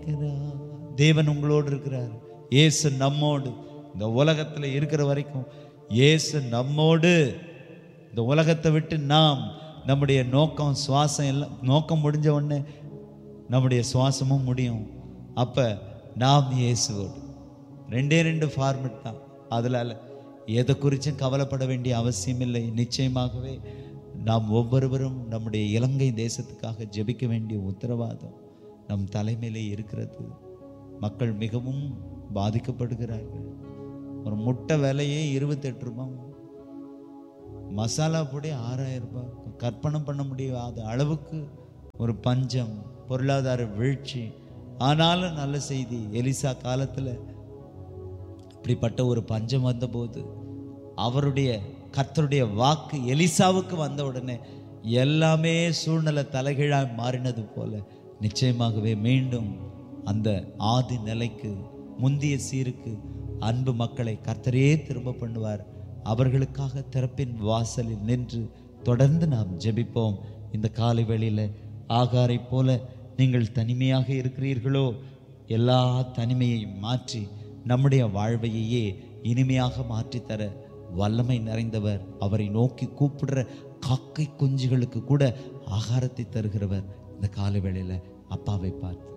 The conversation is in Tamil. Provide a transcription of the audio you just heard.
இருக்கிறார் தேவன் உங்களோடு இருக்கிறார் இயேசு நம்மோடு இந்த உலகத்துல இருக்கிற வரைக்கும் இயேசு நம்மோடு இந்த உலகத்தை விட்டு நாம் நம்முடைய நோக்கம் சுவாசம் எல்லாம் நோக்கம் முடிஞ்ச உடனே நம்முடைய சுவாசமும் முடியும் அப்ப நாம் இயேசுவோடு ரெண்டே ரெண்டு ஃபார்மெட் தான் அதனால எதை குறித்தும் கவலைப்பட வேண்டிய அவசியம் இல்லை நிச்சயமாகவே நாம் ஒவ்வொருவரும் நம்முடைய இலங்கை தேசத்துக்காக ஜெபிக்க வேண்டிய உத்தரவாதம் நம் தலைமையிலே இருக்கிறது மக்கள் மிகவும் பாதிக்கப்படுகிறார்கள் ஒரு முட்டை விலையே இருபத்தெட்டு ரூபாய் மசாலா பொடி ஆறாயிரம் ரூபாய் கற்பனை பண்ண முடியாத அளவுக்கு ஒரு பஞ்சம் பொருளாதார வீழ்ச்சி ஆனாலும் நல்ல செய்தி எலிசா காலத்தில் இப்படிப்பட்ட ஒரு பஞ்சம் வந்தபோது அவருடைய கர்த்தருடைய வாக்கு எலிசாவுக்கு வந்த உடனே எல்லாமே சூழ்நிலை தலைகீழாய் மாறினது போல நிச்சயமாகவே மீண்டும் அந்த ஆதி நிலைக்கு முந்திய சீருக்கு அன்பு மக்களை கர்த்தரே திரும்ப பண்ணுவார் அவர்களுக்காக திறப்பின் வாசலில் நின்று தொடர்ந்து நாம் ஜெபிப்போம் இந்த காலை வேளையில ஆகாரை போல நீங்கள் தனிமையாக இருக்கிறீர்களோ எல்லா தனிமையையும் மாற்றி நம்முடைய வாழ்வையே இனிமையாக மாற்றித்தர வல்லமை நிறைந்தவர் அவரை நோக்கி கூப்பிடுற காக்கை குஞ்சுகளுக்கு கூட ஆகாரத்தை தருகிறவர் இந்த காலை வேளையில அப்பாவை பார்த்து